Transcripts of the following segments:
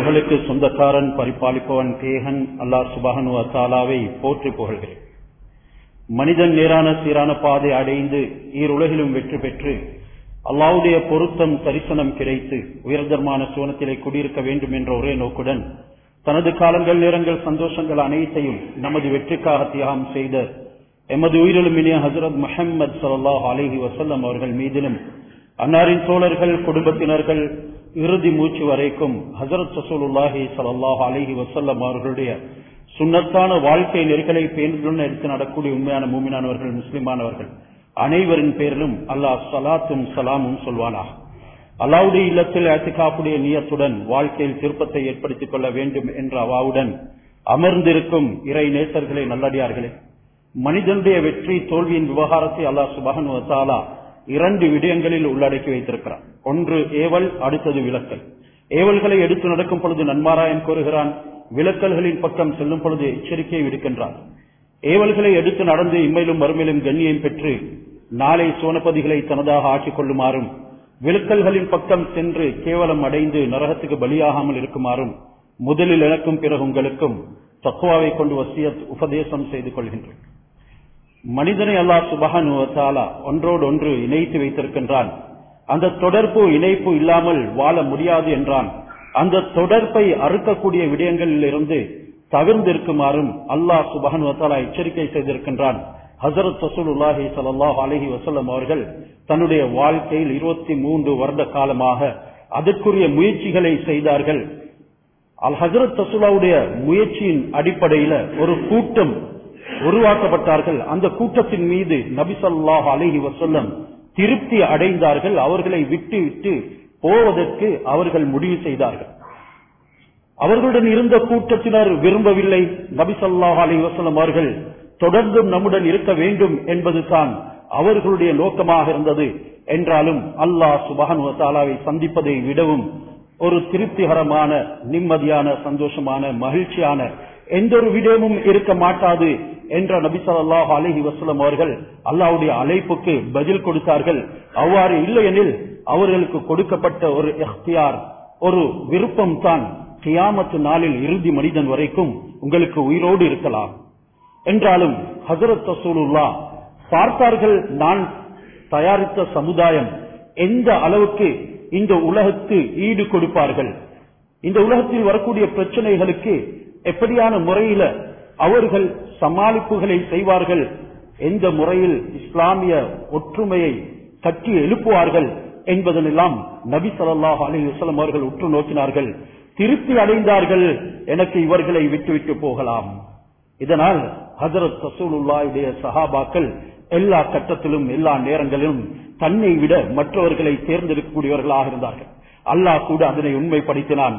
புகழுக்கு சொந்தக்காரன் பரிபாலிப்பவன் தேகன் அல்லாஹ் சுபஹனு அத்தாலாவை போற்றி புகழ்கிறேன் மனிதன் நேரான சீரான பாதை அடைந்து ஈருலகிலும் வெற்றி பெற்று அல்லாவுடைய பொருத்தம் தரிசனம் கிடைத்து உயர்தரமான சோனத்திலே குடியிருக்க வேண்டும் என்ற ஒரே நோக்குடன் தனது காலங்கள் நேரங்கள் சந்தோஷங்கள் அனைத்தையும் நமது வெற்றிக்காக தியாகம் செய்த எமது உயிரிலும் இனிய ஹசரத் முஹம்மது சல்லாஹ் அலிஹி வசல்லம் அவர்கள் மீதிலும் அன்னாரின் தோழர்கள் குடும்பத்தினர்கள் இறுதி மூச்சு வரைக்கும் ஹசரத் சசூலுல்லாஹி சல்லாஹ் அலிஹி வசல்லம் அவர்களுடைய சுண்ணத்தான வாழ்க்கை நெருக்கலை பேருந்துடன் எடுத்து நடக்கூடிய உண்மையான மூமினானவர்கள் முஸ்லிமானவர்கள் அனைவரின் பேரிலும் அல்லாஹ் சலாத்தும் சலாமும் சொல்வானா அல்லாவுடைய இல்லத்தில் அத்திகாப்புடைய நியத்துடன் வாழ்க்கையில் திருப்பத்தை ஏற்படுத்திக் கொள்ள வேண்டும் என்ற அவாவுடன் அமர்ந்திருக்கும் இறை நேசர்களே நல்லடியார்களே மனிதனுடைய வெற்றி தோல்வியின் விவகாரத்தை அல்லாஹ் சுபகன் வத்தாலா இரண்டு விடயங்களில் உள்ளடக்கி வைத்திருக்கிறார் ஒன்று ஏவல் அடுத்தது விளக்கல் ஏவல்களை எடுத்து நடக்கும் பொழுது நன்மாராயம் கோருகிறான் விளக்கல்களின் பக்கம் செல்லும் பொழுது எச்சரிக்கையை விடுக்கின்றான் ஏவல்களை எடுத்து நடந்து இம்மையிலும் மறுமையிலும் கண்ணியம் பெற்று நாளை சோனபதிகளை தனதாக ஆக்கிக் கொள்ளுமாறும் விளக்கல்களின் பக்கம் சென்று கேவலம் அடைந்து நரகத்துக்கு பலியாகாமல் இருக்குமாறும் முதலில் எனக்கும் பிறகு உங்களுக்கும் தக்குவாவை கொண்டு வசியத் உபதேசம் செய்து கொள்கின்றேன் மனிதனை அல்லாஹ் சுபஹானுவத்தாலா ஒன்றோடு ஒன்று இணைத்து வைத்திருக்கின்றான் அந்த தொடர்பு இணைப்பு இல்லாமல் வாழ முடியாது என்றான் அந்த தொடர்பை அறுக்கக்கூடிய விடயங்களில் இருந்து தவிர்ந்திருக்குமாறும் அல்லாஹ் சுபஹன் வத்தாலா எச்சரிக்கை செய்திருக்கின்றான் ஹசரத் ரசூலுல்லாஹி சல்லாஹ் அலஹி வசல்லம் அவர்கள் தன்னுடைய வாழ்க்கையில் இருபத்தி மூன்று வருட காலமாக அதற்குரிய முயற்சிகளை செய்தார்கள் அல் ஹசரத் ரசூலாவுடைய முயற்சியின் அடிப்படையில ஒரு கூட்டம் உருவாக்கப்பட்டார்கள் அந்த கூட்டத்தின் மீது நபிசல்லாஹ் அலஹி வசல்லம் திருப்தி அடைந்தார்கள் அவர்களை விட்டு விட்டு போவதற்கு அவர்கள் முடிவு செய்தார்கள் அவர்களுடன் இருந்த கூட்டத்தினர் விரும்பவில்லை நபிசல்லாஹ் அலி வசலம் அவர்கள் தொடர்ந்தும் நம்முடன் இருக்க வேண்டும் என்பதுதான் அவர்களுடைய நோக்கமாக இருந்தது என்றாலும் அல்லாஹ் சுபஹன் வசாலாவை சந்திப்பதை விடவும் ஒரு திருப்திகரமான நிம்மதியான சந்தோஷமான மகிழ்ச்சியான எந்த ஒரு விடயமும் இருக்க மாட்டாது என்ற நபி சொல்லாஹ் அலஹி வசலம் அவர்கள் அல்லாவுடைய அழைப்புக்கு பதில் கொடுத்தார்கள் அவ்வாறு இல்லையெனில் அவர்களுக்கு கொடுக்கப்பட்ட ஒரு எஃப்தியார் ஒரு விருப்பம் தான் கியாமத்து நாளில் இறுதி மனிதன் வரைக்கும் உங்களுக்கு உயிரோடு இருக்கலாம் என்றாலும் ஹசரத் ரசூலுல்லா பார்த்தார்கள் நான் தயாரித்த சமுதாயம் எந்த அளவுக்கு இந்த உலகத்து ஈடு கொடுப்பார்கள் இந்த உலகத்தில் வரக்கூடிய பிரச்சனைகளுக்கு எப்படியான முறையில அவர்கள் சமாளிப்புகளை செய்வார்கள் எந்த முறையில் இஸ்லாமிய ஒற்றுமையை கட்டி எழுப்புவார்கள் என்பதனெல்லாம் நபி சொல்லாஹ் அலி வசலம் அவர்கள் உற்று நோக்கினார்கள் திருப்தி அடைந்தார்கள் எனக்கு இவர்களை விட்டுவிட்டு போகலாம் இதனால் ஹசரத் ரசூலுல்லாவுடைய சஹாபாக்கள் எல்லா கட்டத்திலும் எல்லா நேரங்களிலும் தன்னை விட மற்றவர்களை தேர்ந்தெடுக்கக்கூடியவர்களாக இருந்தார்கள் அல்லாஹ் கூட அதனை உண்மைப்படுத்தினான்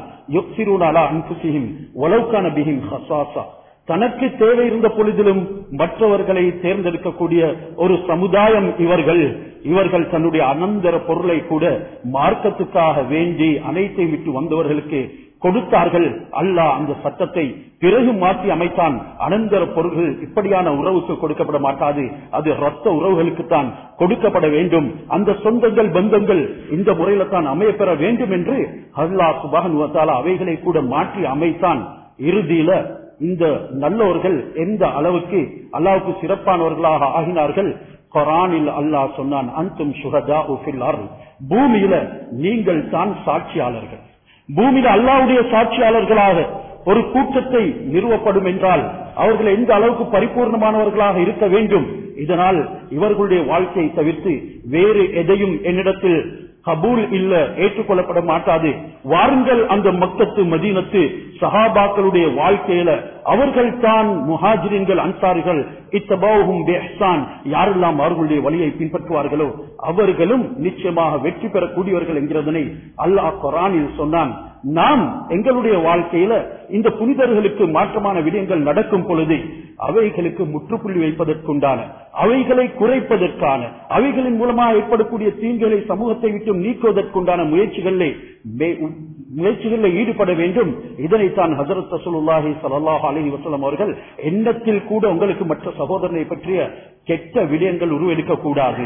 தனக்கு தேவை இருந்த பொழுதிலும் மற்றவர்களை தேர்ந்தெடுக்கக்கூடிய ஒரு சமுதாயம் இவர்கள் இவர்கள் தன்னுடைய அனந்தர பொருளை கூட மார்க்கத்துக்காக வேண்டி அனைத்தை விட்டு வந்தவர்களுக்கு கொடுத்தார்கள் அல்லாஹ் அந்த சட்டத்தை பிறகு மாற்றி அமைத்தான் அனந்தர பொருள்கள் இப்படியான உறவுக்கு கொடுக்கப்பட மாட்டாது அது ரத்த உறவுகளுக்குத்தான் கொடுக்கப்பட வேண்டும் அந்த சொந்தங்கள் பந்தங்கள் இந்த முறையில தான் அமைய பெற வேண்டும் என்று அல்லாஹ் சுபகன் அவைகளை கூட மாற்றி அமைத்தான் இறுதியில இந்த நல்லவர்கள் எந்த அளவுக்கு அல்லாவுக்கு சிறப்பானவர்களாக ஆகினார்கள் கொரானில் அல்லாஹ் சொன்னான் அந்தும் சுகதா பூமியில நீங்கள் தான் சாட்சியாளர்கள் பூமியில அல்லாவுடைய சாட்சியாளர்களாக ஒரு கூட்டத்தை நிறுவப்படும் என்றால் அவர்கள் எந்த அளவுக்கு பரிபூர்ணமானவர்களாக இருக்க வேண்டும் இதனால் இவர்களுடைய வாழ்க்கையை தவிர்த்து வேறு எதையும் என்னிடத்தில் கபூல் இல்ல ஏற்றுக்கொள்ளப்பட மாட்டாது வாருங்கள் அந்த மக்கத்து மதீனத்து சஹாபாக்களுடைய வாழ்க்கையில அவர்கள் தான் முஹாஜிரின்கள் அன்சாரிகள் இத்தபாவும் பெஹ்சான் யாரெல்லாம் அவர்களுடைய வழியை பின்பற்றுவார்களோ அவர்களும் நிச்சயமாக வெற்றி பெறக்கூடியவர்கள் என்கிறதனை அல்லாஹ் குரானில் சொன்னான் நாம் எங்களுடைய வாழ்க்கையில இந்த புனிதர்களுக்கு மாற்றமான விடயங்கள் நடக்கும் பொழுது அவைகளுக்கு முற்றுப்புள்ளி வைப்பதற்குண்டான அவைகளை குறைப்பதற்கான அவைகளின் மூலமாக ஏற்படக்கூடிய தீங்குகளை சமூகத்தை விட்டு நீக்குவதற்குண்டான முயற்சிகளிலே முயற்சிகளில் ஈடுபட வேண்டும் இதனைத்தான் ஹசரத் ரசூலுல்லாஹி ஸல்லல்லாஹு அலைஹி வஸல்லம் அவர்கள் எண்ணத்தில் கூட உங்களுக்கு மற்ற சகோதரனை பற்றிய கெட்ட விடயங்கள் உருவெடுக்க கூடாது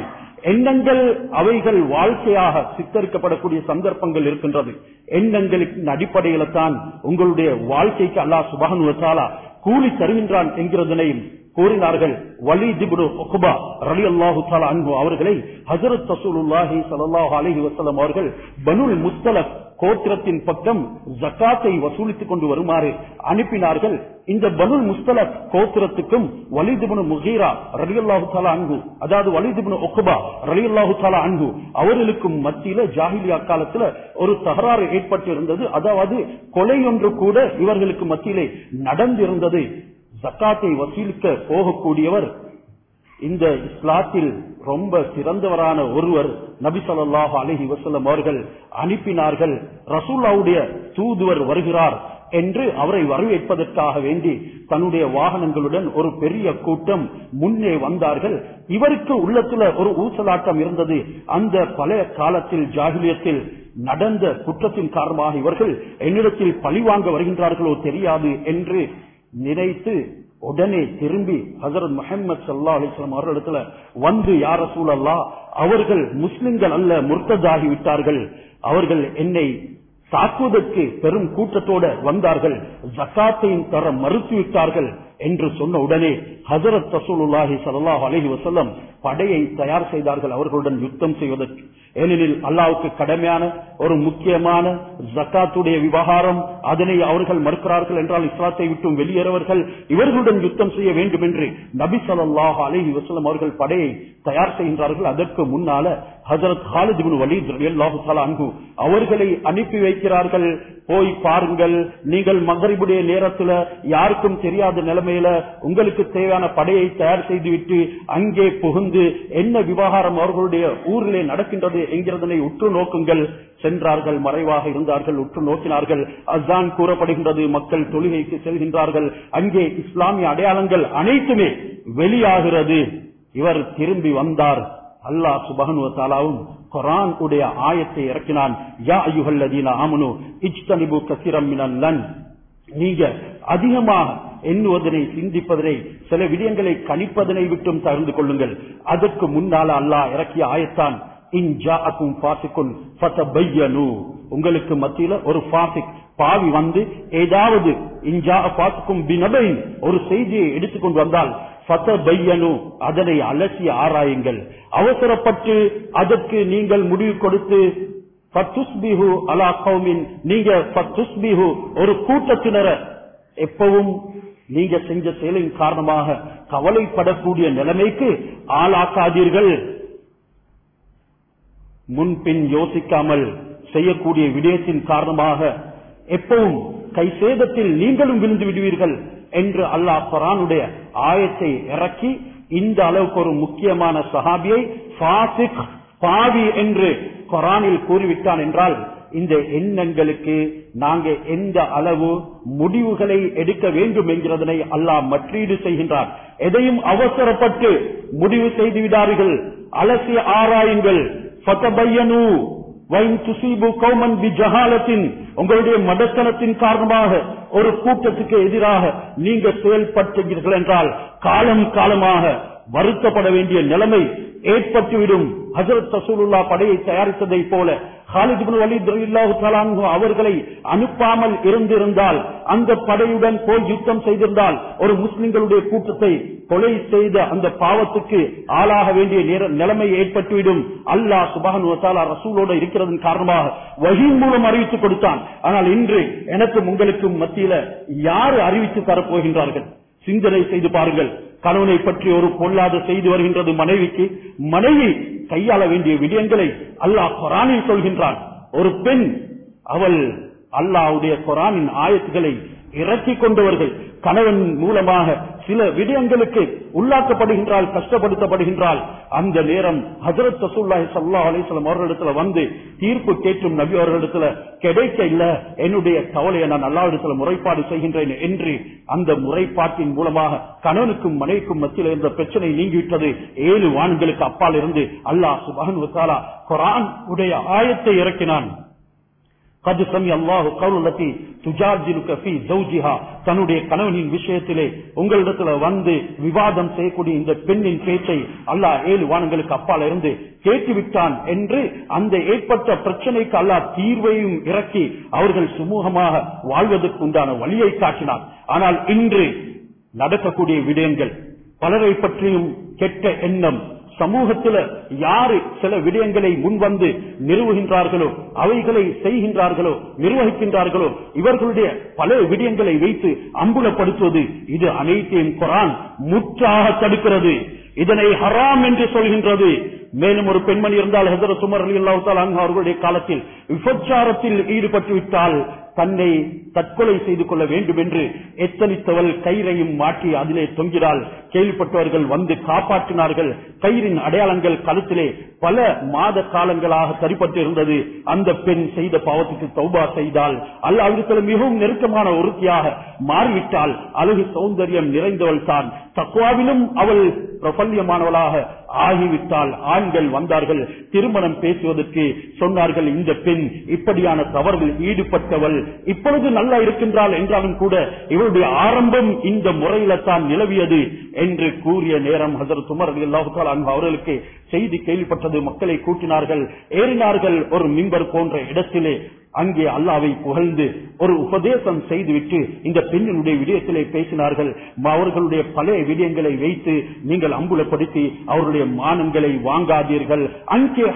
எண்ணங்கள் அவைகள் வாழ்க்கையாக சித்தரிக்கப்படக்கூடிய சந்தர்ப்பங்கள் இருக்கின்றது எண்ணங்களின் அடிப்படையில தான் உங்களுடைய வாழ்க்கைக்கு அல்லாஹ் சுபஹன் வச்சாலா கூலி தருகின்றான் என்கிறதனையும் கூறினார்கள் வலிதிபுடு ஒகுபா ரலி அல்லாஹு தாலா அன்பு அவர்களை ஹசரத் ரசூலுல்லாஹி ஸல்லல்லாஹு அலைஹி வஸல்லம் அவர்கள் பனுல் முஸ்தலக் கோத்திரத்தின் பக்கம் ஜக்காத்தை வசூலித்துக் கொண்டு வருமாறு அனுப்பினார்கள் இந்த பனுல் முஸ்தலக் கோத்திரத்துக்கும் வலிதுபுனு முகீரா ரலியல்லாஹு தாலா அன்பு அதாவது வலிதுபுனு ஒக்குபா ரலியல்லாஹு தாலா அன்பு அவர்களுக்கும் மத்தியில ஜாகிலியா காலத்துல ஒரு தகராறு ஏற்பட்டு இருந்தது அதாவது கொலை ஒன்று கூட இவர்களுக்கு மத்தியிலே நடந்திருந்தது ஜக்காத்தை வசூலிக்க போகக்கூடியவர் இந்த இஸ்லாத்தில் ரொம்ப சிறந்தவரான ஒருவர் நபி ஸல்லல்லாஹு அலைஹி வஸல்லம் அவர்கள் அனுப்பினார்கள் ரசூல்லாவுடைய தூதுவர் வருகிறார் என்று அவரை வரவேற்பதற்காக வேண்டி தன்னுடைய வாகனங்களுடன் ஒரு பெரிய கூட்டம் முன்னே வந்தார்கள் இவருக்கு உள்ளத்துல ஒரு ஊசலாட்டம் இருந்தது அந்த பழைய காலத்தில் ஜாகிலியத்தில் நடந்த குற்றத்தின் காரணமாக இவர்கள் என்னிடத்தில் பழிவாங்க வருகின்றார்களோ தெரியாது என்று நினைத்து உடனே திரும்பி ஹசரத் முஹம்மது சல்லா அலிஸ்லாம் அவர்களிடத்துல வந்து யார சூழல்லா அவர்கள் முஸ்லிம்கள் அல்ல முர்த்ததாகி விட்டார்கள் அவர்கள் என்னை தாக்குவதற்கு பெரும் கூட்டத்தோட வந்தார்கள் ஜக்காத்தையும் தர மறுத்துவிட்டார்கள் என்று சொன்ன உடனே ஹசரத் ரசூலுல்லாஹி ஸல்லல்லாஹு அலைஹி வஸல்லம் படையை தயார் செய்தார்கள் அவர்களுடன் யுத்தம் செய்வதற்கு ஏனெனில் அல்லாவுக்கு கடமையான ஒரு முக்கியமான ஜக்காத்துடைய விவகாரம் அதனை அவர்கள் மறுக்கிறார்கள் என்றால் இஸ்லாத்தை விட்டும் வெளியேறவர்கள் இவர்களுடன் யுத்தம் செய்ய வேண்டும் என்று நபி ஸல்லல்லாஹு அலைஹி வஸல்லம் அவர்கள் படையை தயார் செய்கின்றார்கள் அதற்கு முன்னால ஹஜரத் ஹாலித் இப்னு வலீத் ரலியல்லாஹு தஆலா அன்ஹு அவர்களை அனுப்பி வைக்கிறார்கள் போய் பாருங்கள் நீங்கள் மகரிபுடைய நேரத்துல யாருக்கும் தெரியாத நிலைமையில உங்களுக்கு தேவையான படையை தயார் செய்துவிட்டு அங்கே புகுந்து என்ன விவகாரம் அவர்களுடைய ஊரிலே நடக்கின்றது என்கிறதனை உற்று நோக்குங்கள் சென்றார்கள் மறைவாக இருந்தார்கள் உற்று நோக்கினார்கள் அஸ்தான் கூறப்படுகின்றது மக்கள் தொழுகைக்கு செல்கின்றார்கள் அங்கே இஸ்லாமிய அடையாளங்கள் அனைத்துமே வெளியாகிறது இவர் திரும்பி வந்தார் அல்லாஹ் சுபஹனு தாலாவும் குரான் உடைய ஆயத்தை இறக்கினான் யா ஐயுகல்லதீன ஆமனு இஜ்தனிபு கசிரம் மினல்லன் நீங்க அதிகமாக எண்ணுவதனை சிந்திப்பதனை சில விடயங்களை கணிப்பதனை விட்டும் தகுந்து கொள்ளுங்கள் அதற்கு முன்னால அல்லாஹ் இறக்கிய ஆயத்தான் இன் ஜாஅக்கும் ஃபாசிக்குன் ஃபதபையனு உங்களுக்கு மத்தியில ஒரு ஃபாசிக் பாவி வந்து ஏதாவது இன்ஜா பாத்துக்கும் பினபைன் ஒரு செய்தியை எடுத்துக்கொண்டு வந்தால் ஃபதபையனு அதனை அலசி ஆராயுங்கள் அவசரப்பட்டு அதற்கு நீங்கள் முடிவு கொடுத்து ஃபத்துஸ்பிஹு அலா கௌமின் நீங்க ஃபத்துஸ்பிஹு ஒரு கூட்டத்தினர எப்பவும் நீங்க செஞ்ச செயலின் காரணமாக கவலைப்படக்கூடிய நிலைமைக்கு ஆளாக்காதீர்கள் முன்பின் யோசிக்காமல் செய்யக்கூடிய விடயத்தின் காரணமாக எப்பவும் கை சேதத்தில் நீங்களும் விழுந்து விடுவீர்கள் என்று அல்லாஹ் குரானுடைய ஆயத்தை இறக்கி இந்த அளவுக்கு ஒரு முக்கியமான சஹாபியை ஃபாசிக் பாவி என்று குரானில் கூறிவிட்டான் என்றால் இந்த எண்ணங்களுக்கு நாங்க எந்த அளவு முடிவுகளை எடுக்க வேண்டும் என்கிறதனை அல்லாஹ் மற்றீடு செய்கின்றார் எதையும் அவசரப்பட்டு முடிவு செய்து விடார்கள் அலசி ஆராயுங்கள் ஃபதபையனு வைன் துசீபு கௌமன் பி ஜஹாலத்தின் உங்களுடைய மடத்தனத்தின் காரணமாக ஒரு கூட்டத்துக்கு எதிராக நீங்க செயல்படுத்துகிறீர்கள் என்றால் காலம் காலமாக வருத்தப்பட வேண்டிய நிலைமை ஏற்பட்டுவிடும் ஹசரத் ரசூலுல்லா படையை தயாரித்ததை போல ஹாலித் இப்னு வலீத் ரலியல்லாஹு தஆலா அன்ஹு அவர்களை அனுப்பாமல் இருந்திருந்தால் அந்த படையுடன் போய் யுத்தம் செய்திருந்தால் ஒரு முஸ்லிம்களுடைய கூட்டத்தை கொலை செய்த அந்த பாவத்துக்கு ஆளாக வேண்டிய நேர- நிலைமை ஏற்பட்டுவிடும் அல்லாஹ் சுபஹானு வ தஆலா ரசூலோட இருக்கிறதன் காரணமாக வஹீ மூலம் அறிவித்து கொடுத்தான் ஆனால் இன்று எனக்கும் உங்களுக்கும் மத்தியில யாரு அறிவித்து தரப்போகின்றார்கள் சிந்தனை செய்து பாருங்கள் கணவனை பற்றி ஒரு பொல்லாத செய்து வருகின்றது மனைவிக்கு மனைவி கையாள வேண்டிய விடயங்களை அல்லாஹ் குரானில் சொல்கின்றான் ஒரு பெண் அவள் அல்லாஹ்வுடைய குரானின் ஆயத்துகளை இறக்கி கொண்டவர்கள் கணவன் மூலமாக சில விடயங்களுக்கு உள்ளாக்கப்படுகின்றால் கஷ்டப்படுத்தப்படுகின்றால் அந்த நேரம் ஹஜரத் ரசூல்லாஹி ஸல்லல்லாஹு அலைஹி வஸல்லம் அவர்களிடத்துல வந்து தீர்ப்பு கேட்கும் நபி அவர்களிடத்துல கிடைக்க இல்ல என்னுடைய கவலையை நான் அல்லாஹ்விடத்துல முறைப்பாடு செய்கின்றேன் என்று அந்த முறைப்பாட்டின் மூலமாக கணவனுக்கும் மனைவிக்கும் மத்தியில் இருந்த பிரச்சனை நீங்கிவிட்டது ஏழு வான்களுக்கு அப்பால் இருந்து அல்லாஹ் சுபஹானஹு வ தஆலா குர்ஆன் உடைய ஆயத்தை இறக்கினான் கது சமி அல்லாஹு கவுலத்தி துஜாஜிலுக்க ஃபி ஜௌஜிஹா தன்னுடைய கணவனின் விஷயத்திலே உங்களிடத்துல வந்து விவாதம் செய்யக்கூடிய இந்த பெண்ணின் பேச்சை அல்லாஹ் ஏழு வானங்களுக்கு அப்பால் இருந்து கேட்டுவிட்டான் என்று அந்த ஏற்பட்ட பிரச்சனைக்கு அல்லாஹ் தீர்வையும் இறக்கி அவர்கள் சுமூகமாக வாழ்வதற்கு உண்டான வழியை காட்டினார் ஆனால் இன்று நடக்கக்கூடிய விடயங்கள் பலரை பற்றியும் கெட்ட எண்ணம் சமூகத்தில் யாரு சில விடயங்களை முன்வந்து நிறுவுகின்றார்களோ அவைகளை செய்கின்றார்களோ நிர்வகிக்கின்றார்களோ இவர்களுடைய பல விடயங்களை வைத்து அம்புலப்படுத்துவது இது அனைத்தையும் குரான் முற்றாக தடுக்கிறது இதனை ஹராம் என்று சொல்கின்றது மேலும் ஒரு பெண்மணி இருந்தால் ஹசரத் உமர் அலி அல்லாஹால் அவர்களுடைய காலத்தில் விபச்சாரத்தில் ஈடுபட்டு விட்டால் தன்னை தற்கொலை செய்து கொள்ள வேண்டும் என்று எத்தனித்தவள் கயிறையும் மாட்டி அதிலே தொங்கினால் கேள்விப்பட்டவர்கள் வந்து காப்பாற்றினார்கள் கயிறின் அடையாளங்கள் கழுத்திலே பல மாத காலங்களாக சரிப்பட்டு இருந்தது அந்த பெண் செய்த பாவத்துக்கு தௌபா செய்தால் அல்லாவிடத்தில் மிகவும் நெருக்கமான ஒருத்தியாக மாறிவிட்டால் அழகு சௌந்தரியம் நிறைந்தவள் தான் தக்குவாவிலும் அவள் பிரபல்யமானவளாக ஆகிவிட்டால் ஆண்கள் வந்தார்கள் திருமணம் பேசுவதற்கு சொன்னார்கள் இந்த பெண் இப்படியான தவறுகள் ஈடுபட்டவள் இப்பொழுது நல்லா இருக்கின்றாள் என்றாலும் கூட இவளுடைய ஆரம்பம் இந்த முறையில தான் நிலவியது என்று கூறிய நேரம் ஹசரத் உமர் அலி அல்லாஹால் அவர்களுக்கு செய்தி கேள்விப்பட்டது மக்களை கூட்டினார்கள் ஏறினார்கள் ஒரு மிம்பர் போன்ற இடத்திலே அங்கே அல்லாவை புகழ்ந்து ஒரு உபதேசம் செய்துவிட்டு இந்த பெண்ணினுடைய விடயத்திலே பேசினார்கள் அவர்களுடைய பழைய விடயங்களை வைத்து நீங்கள் அம்புலப்படுத்தி அவருடைய மானங்களை வாங்காதீர்கள் அங்கே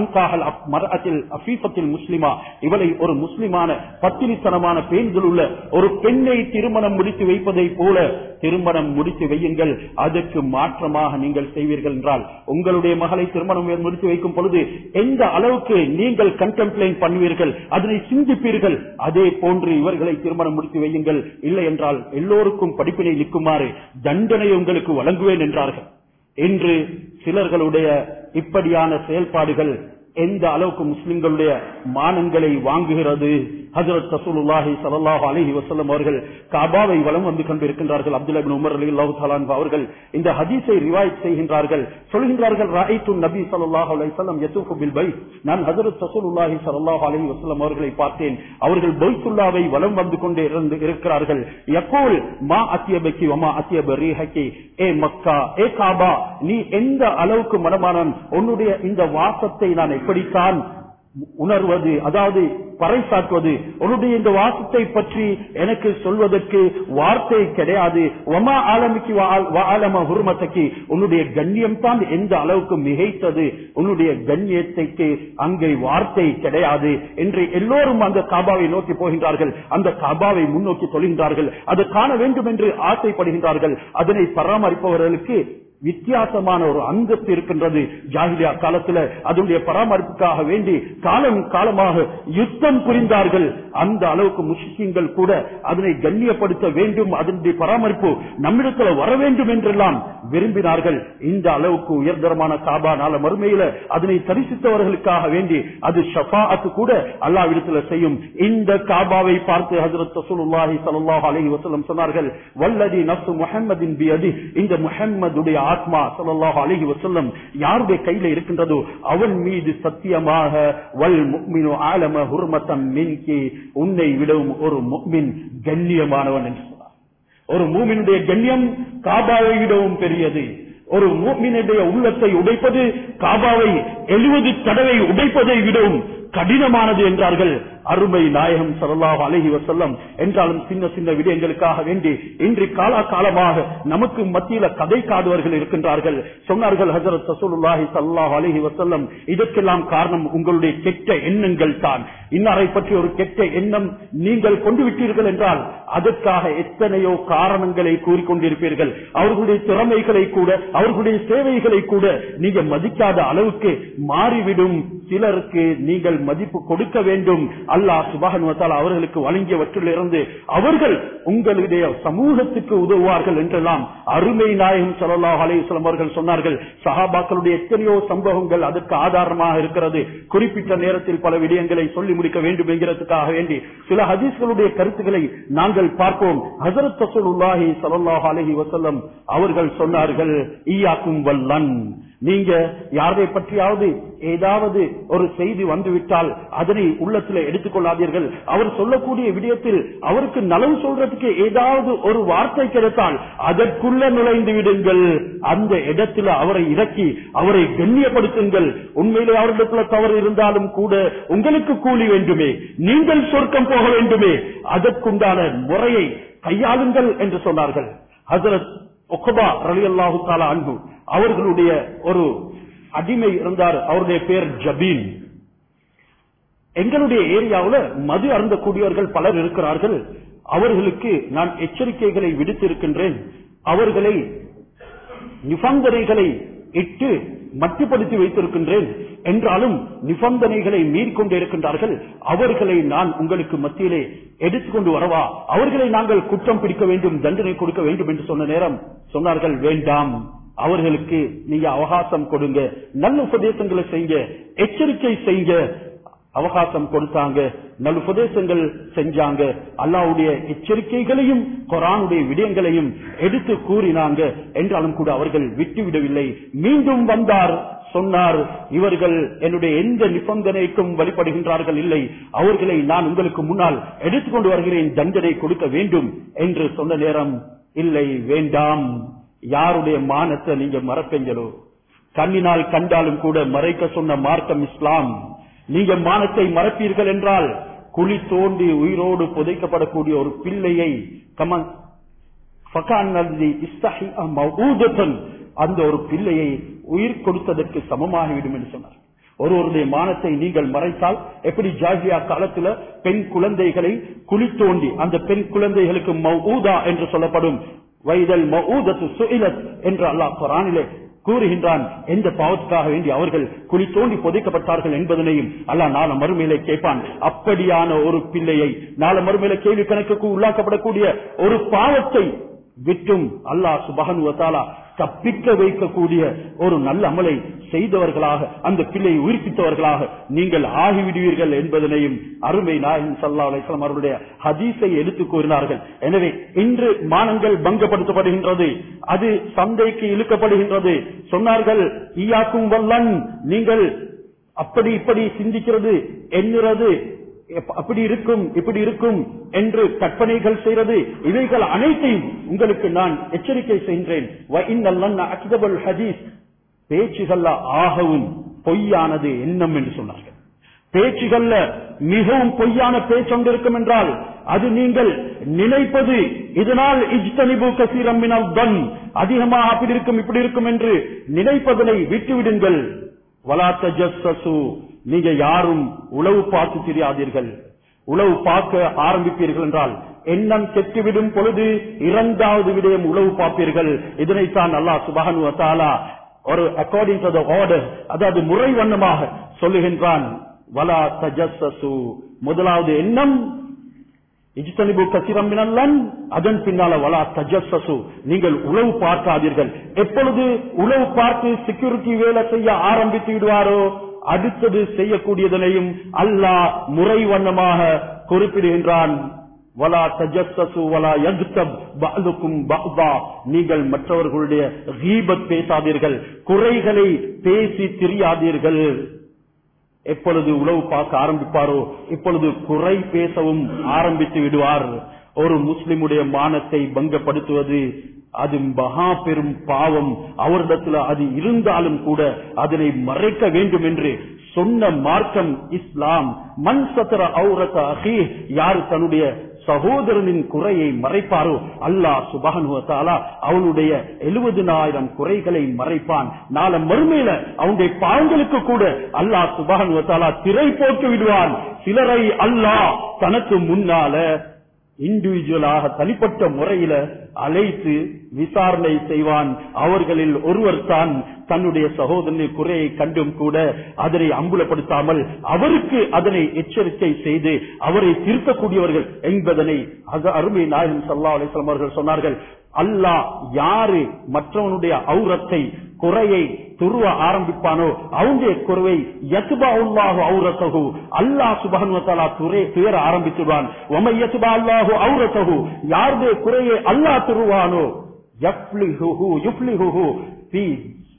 அஃபீஃபத்தில் முஸ்லிமா இவளை ஒரு முஸ்லிமான பத்தினித்தனமான பெண்கள் உள்ள ஒரு பெண்ணை திருமணம் முடித்து வைப்பதை போல திருமணம் முடித்து வையுங்கள் அதற்கு மாற்றமாக நீங்கள் செய்வீர்கள் என்றால் உங்களுடைய மகளை திருமணம் முடித்து வைக்கும் பொழுது எந்த அளவுக்கு நீங்கள் கண்டெம்ப்ளைண்ட் பண்ணுவீர்கள் அதனை சிந்திப்பீர்கள் அதே போன்று இவர்களை திருமணம் முடித்து வையுங்கள் இல்லை என்றால் எல்லோருக்கும் படிப்பினை நிற்குமாறு தண்டனை உங்களுக்கு வழங்குவேன் என்றார்கள் இன்று சிலர்களுடைய இப்படியான செயல்பாடுகள் எந்த அளவுக்கு முஸ்லிம்களுடைய மானங்களை வாங்குகிறது ஹசரத் ரசூலுல்லாஹி ஸல்லல்லாஹு அலைஹி வஸல்லம் அவர்கள் காபாவை வலம் வந்து கொண்டிருக்கின்றார்கள் அப்துல்லா இப்னு உமர் ரலியல்லாஹு தஆலா அன்ஹு அவர்கள் இந்த ஹதீஸை ரிவாயத் செய்கின்றார்கள் சொல்கின்றார்கள் ரஅய்து நபி ஸல்லல்லாஹு அலைஹி வஸல்லம் யதூஃபு பில் பைத் நான் ஹஜரத் ரசூலுல்லாஹி ஸல்லல்லாஹு அலைஹி வஸல்லம் அவர்களை பார்த்தேன் அவர்கள் பைத்துல்லாவை வலம் வந்து கொண்டே இருந்து இருக்கிறார்கள் யகூல் மா அத்தியபகி வமா அத்தியப ரீஹகி ஏ மக்கா ஏ காபா நீ எந்த அளவுக்கு மனமானன் உன்னுடைய இந்த வாசத்தை நான் எப்படித்தான் உணர்வது அதாவது பறைசாற்றுவது உன்னுடைய இந்த வாசத்தை பற்றி எனக்கு சொல்வதற்கு வார்த்தை கிடையாது ஒமா ஆலமிக்கு ஆலம ஹுர்மத்தக்கு உன்னுடைய கண்ணியம் தான் எந்த அளவுக்கு மிகைத்தது உன்னுடைய கண்ணியத்தைக்கு அங்கே வார்த்தை கிடையாது என்று எல்லோரும் அந்த காபாவை நோக்கி போகின்றார்கள் அந்த காபாவை முன்னோக்கி தொழுகின்றார்கள் அது காண வேண்டும் என்று ஆசைப்படுகின்றார்கள் அதனை பராமரிப்பவர்களுக்கு வித்தியாசமான ஒரு அந்தஸ்து இருக்கின்றது ஜாகிலியா காலத்துல அதனுடைய பராமரிப்புக்காக வேண்டி காலம் காலமாக யுத்தம் புரிந்தார்கள் அந்த அளவுக்கு முஸ்லிம்கள் கூட அதனை கண்ணியப்படுத்த வேண்டும் அதனுடைய பராமரிப்பு நம்மிடத்துல வர வேண்டும் என்றெல்லாம் விரும்பினார்கள் இந்த அளவுக்கு உயர்தரமான காபா நாள மறுமையில அதனை தரிசித்தவர்களுக்காக வேண்டி அது ஷஃபாஅத்து கூட அல்லாவிடத்துல செய்யும் இந்த காபாவை பார்த்து ஹசரத் ரசூலுல்லாஹி ஸல்லல்லாஹு அலைஹி வஸல்லம் சொன்னார்கள் வல்லதி நஃப்சு முஹம்மதின் பியதி இந்த முஹம்மதுடைய ஆத்மா ஸல்லல்லாஹு அலைஹி வஸல்லம் யாருடைய கையில இருக்கின்றதோ அவன் மீது சத்தியமாக வல் முஃமினு ஆலம ஹுர்மத்தம் மின்கி உன்னை விடவும் ஒரு முஃமின் கண்ணியமானவன் என்று சொன்னார் ஒரு மூமினுடைய கண்ணியம் காபாவை விடவும் பெரியது ஒரு மூமினுடைய உள்ளத்தை உடைப்பது காபாவை எழுபது தடவை உடைப்பதை விடவும் கடினமானது என்றார்கள் அருமை நாயகம் சல்லாஹ் அலஹி வசல்லம் என்றாலும் சின்ன சின்ன விடயங்களுக்காக வேண்டி இன்று காலா காலமாக நமக்கு மத்தியில கதை காடுவர்கள் இருக்கின்றார்கள் சொன்னார்கள் ஹசரத் சசூலுல்லாஹி சல்லாஹ் அலஹி வசல்லம் இதற்கெல்லாம் காரணம் உங்களுடைய கெட்ட எண்ணங்கள் தான் இன்னாரை பற்றி ஒரு கெட்ட எண்ணம் நீங்கள் கொண்டு விட்டீர்கள் என்றால் அதற்காக எத்தனையோ காரணங்களை கூறிக்கொண்டிருப்பீர்கள் அவர்களுடைய திறமைகளை கூட அவர்களுடைய சேவைகளை கூட நீங்க மதிக்காத அளவுக்கு மாறிவிடும் சிலருக்கு நீங்கள் மதிப்பு கொடுக்க வேண்டும் அல்லாஹ் சுபாகன் அவர்களுக்கு வழங்கியவற்றிலிருந்து அவர்கள் உங்களுடைய சமூகத்துக்கு உதவுவார்கள் என்றெல்லாம் அருமை நாயகம் சல்லாஹ் அலிஸ்லாம் அவர்கள் சொன்னார்கள் சஹாபாக்களுடைய எத்தனையோ சம்பவங்கள் அதற்கு ஆதாரமாக இருக்கிறது குறிப்பிட்ட நேரத்தில் பல விடயங்களை சொல்லி முடிக்க வேண்டும் என்கிறதுக்காக வேண்டி சில ஹதீஸ்களுடைய கருத்துக்களை நாங்கள் பார்ப்போம் ஹசரத் தசூலுல்லாஹி சல்லாஹ் அலஹி வசல்லம் அவர்கள் சொன்னார்கள் ஈயாக்கும் வல்லன் நீங்க யாரை பற்றியாவது ஏதாவது ஒரு செய்தி வந்துவிட்டால் அதனை உள்ளத்துல எடுத்துக்கொள்ளாதீர்கள் அவர் சொல்லக்கூடிய விடயத்தில் அவருக்கு நலவு சொல்றதுக்கு ஏதாவது ஒரு வார்த்தை கிடைத்தால் அதற்குள்ள நுழைந்து விடுங்கள் அந்த இடத்துல அவரை இறக்கி அவரை கண்ணியப்படுத்துங்கள் உண்மையிலே அவரிடத்துல தவறு இருந்தாலும் கூட உங்களுக்கு கூலி வேண்டுமே நீங்கள் சொர்க்கம் போக வேண்டுமே அதற்குண்டான முறையை கையாளுங்கள் என்று சொன்னார்கள் ஹசரத் ஒக்கபா ரலி அல்லாஹு தாலா அன்பு அவர்களுடைய ஒரு அடிமை இருந்தார் அவருடைய பேர் ஜபீன் எங்களுடைய ஏரியாவுல மது அருந்தக்கூடியவர்கள் பலர் இருக்கிறார்கள் அவர்களுக்கு நான் எச்சரிக்கைகளை விடுத்திருக்கின்றேன் அவர்களை நிபந்தனைகளை இட்டு மட்டுப்படுத்தி வைத்திருக்கின்றேன் என்றாலும் நிபந்தனைகளை மீறிக்கொண்டு இருக்கின்றார்கள் அவர்களை நான் உங்களுக்கு மத்தியிலே எடுத்துக்கொண்டு வரவா அவர்களை நாங்கள் குற்றம் பிடிக்க வேண்டும் தண்டனை கொடுக்க வேண்டும் என்று சொன்ன நேரம் சொன்னார்கள் வேண்டாம் அவர்களுக்கு நீங்க அவகாசம் கொடுங்க நல்ல உபதேசங்களை செய்யுங்க எச்சரிக்கை செய்யுங்க அவகாசம் கொடுத்தாங்க நல்ல உபதேசங்கள் செஞ்சாங்க அல்லாவுடைய எச்சரிக்கைகளையும் குரானுடைய விடயங்களையும் எடுத்து கூறினாங்க என்றாலும் கூட அவர்கள் விட்டுவிடவில்லை மீண்டும் வந்தார் சொன்னார் இவர்கள் என்னுடைய எந்த நிபந்தனைக்கும் வழிபடுகின்றார்கள் இல்லை அவர்களை நான் உங்களுக்கு முன்னால் எடுத்துக்கொண்டு வருகிறேன் தண்டனை கொடுக்க வேண்டும் என்று சொன்ன நேரம் இல்லை வேண்டாம் யாருடைய மானத்தை நீங்க மறப்பீங்களோ கண்ணினால் கண்டாலும் கூட மறைக்க சொன்ன மார்க்கம் இஸ்லாம் நீங்க மானத்தை மறப்பீர்கள் என்றால் குழி தோண்டி உயிரோடு புதைக்கப்படக்கூடிய ஒரு பிள்ளையை கமன் அந்த ஒரு பிள்ளையை உயிர் கொடுத்ததற்கு சமமாகிவிடும் என்று சொன்னார் ஒருவருடைய மானத்தை நீங்கள் மறைத்தால் எப்படி ஜாகியா காலத்துல பெண் குழந்தைகளை குழி தோண்டி அந்த பெண் குழந்தைகளுக்கு மௌதா என்று சொல்லப்படும் வைதல் மௌதத்து சுயிலத் என்று அல்லாஹ் குரானிலே கூறுகின்றான் எந்த பாவத்துக்காக வேண்டி அவர்கள் குழி தோண்டி புதைக்கப்பட்டார்கள் என்பதனையும் அல்ல நாள மறுமையிலே கேட்பான் அப்படியான ஒரு பிள்ளையை நாள மறுமையில கேள்வி கணக்குக்கு உள்ளாக்கப்படக்கூடிய ஒரு பாவத்தை விட்டும் அல்லாஹ் சுபகனுவத்தாலா தப்பிக்க வைக்கக்கூடிய ஒரு நல்ல அமலை செய்தவர்களாக அந்த பிள்ளையை உயிர்ப்பித்தவர்களாக நீங்கள் ஆகிவிடுவீர்கள் என்பதனையும் அருமை நாயகம் சல்லா அலிஸ்லாம் அவருடைய ஹதீஸை எடுத்து கூறினார்கள் எனவே இன்று மானங்கள் பங்கப்படுத்தப்படுகின்றது அது சந்தைக்கு இழுக்கப்படுகின்றது சொன்னார்கள் ஈயாக்கும் வல்லன் நீங்கள் அப்படி இப்படி சிந்திக்கிறது எண்ணுறது அப்படி இருக்கும் இப்படி இருக்கும் என்று கற்பனைகள் செய்கிறது இவைகள் அனைத்தையும் உங்களுக்கு நான் எச்சரிக்கை செய்கின்றேன் அக்தபல் ஹதீஸ் பேச்சுகள்ல ஆகவும் பொய்யானது எண்ணம் என்று சொன்னார்கள் பேச்சுகள்ல மிகவும் பொய்யான பேச்சொண்டு இருக்கும் என்றால் அது நீங்கள் நினைப்பது இதனால் இஜ்தனிபு கசீரம்மினால் தன் அதிகமாக அப்படி இருக்கும் இப்படி இருக்கும் என்று நினைப்பதனை விட்டுவிடுங்கள் வலாத்த ஜஸ்ஸு நீங்க யாரும் உளவு பார்த்து தெரியாதீர்கள் உளவு பார்க்க ஆரம்பிப்பீர்கள் என்றால் எண்ணம் கெட்டுவிடும் பொழுது இரண்டாவது விடயம் உளவு பார்ப்பீர்கள் இதனைத்தான் அல்லாஹ் சுபஹனு தாலா ஒரு அக்கார்டிங் டு த ஆர்டர் அதாவது முறை வண்ணமாக சொல்லுகின்றான் வலா தஜஸ்ஸு முதலாவது எண்ணம் இஜ்தனிபு கசிரம் மினல்லன் அதன் பின்னால வலா தஜஸ்ஸு நீங்கள் உளவு பார்க்காதீர்கள் எப்பொழுது உளவு பார்த்து செக்யூரிட்டி வேலை செய்ய ஆரம்பித்து விடுவாரோ அடுத்தது செய்யக்கூடியதனையும் அல்லாஹ் முறை வண்ணமாக குறிப்பிடுகின்றான் வலா தஜஸ்ஸு வலா யக்தப் பஅதுக்கும் பஅதா நீங்கள் மற்றவர்களுடைய கீபத் பேசாதீர்கள் குறைகளை பேசி திரியாதீர்கள் எப்பொழுது உளவு பார்க்க ஆரம்பிப்பாரோ இப்பொழுது குறை பேசவும் ஆரம்பித்து விடுவார் ஒரு முஸ்லிமுடைய மானத்தை பங்கப்படுத்துவது அது மகா பெரும் பாவம் அவரிடத்துல அது இருந்தாலும் கூட அதனை மறைக்க வேண்டும் என்று சொன்ன மார்க்கம் இஸ்லாம் மண் சத்திர அவுரத்த அகி யார் தன்னுடைய சகோதரனின் குறையை மறைப்பாரோ அல்லாஹ் சுபகனுவத்தாலா அவனுடைய எழுபதினாயிரம் குறைகளை மறைப்பான் நாள மறுமையில அவனுடைய பாவங்களுக்கு கூட அல்லாஹ் சுபகனுவத்தாலா திரை போட்டு விடுவான் சிலரை அல்லாஹ் தனக்கு முன்னால இண்டிவிஜுவலாக தனிப்பட்ட முறையில அழைத்து விசாரணை செய்வான் அவர்களில் ஒருவர் தான் தன்னுடைய சகோதரனின் குறையை கண்டும் கூட அதனை அம்புலப்படுத்தாமல் அவருக்கு அதனை எச்சரிக்கை செய்து அவரை திருத்தக்கூடியவர்கள் என்பதனை அது அருமை நாயகம் சல்லா அலிஸ்லாம் அவர்கள் சொன்னார்கள் அல்லாஹ் யாரு மற்றவனுடைய ஔரத்தை குறையை துருவ ஆரம்பிப்பானோ அவனுடைய குறைவை யசுபா உல்லாஹு ஔரத்தகு அல்லாஹ் சுபகனுவத்தாலா துறை துயர ஆரம்பித்துவான் ஒமை யசுபா அல்லாஹு ஔரத்தகு யாருடைய குறையை அல்லாஹ் துருவானோ யப்லிஹுஹு யுப்லிஹுஹு ஃபீ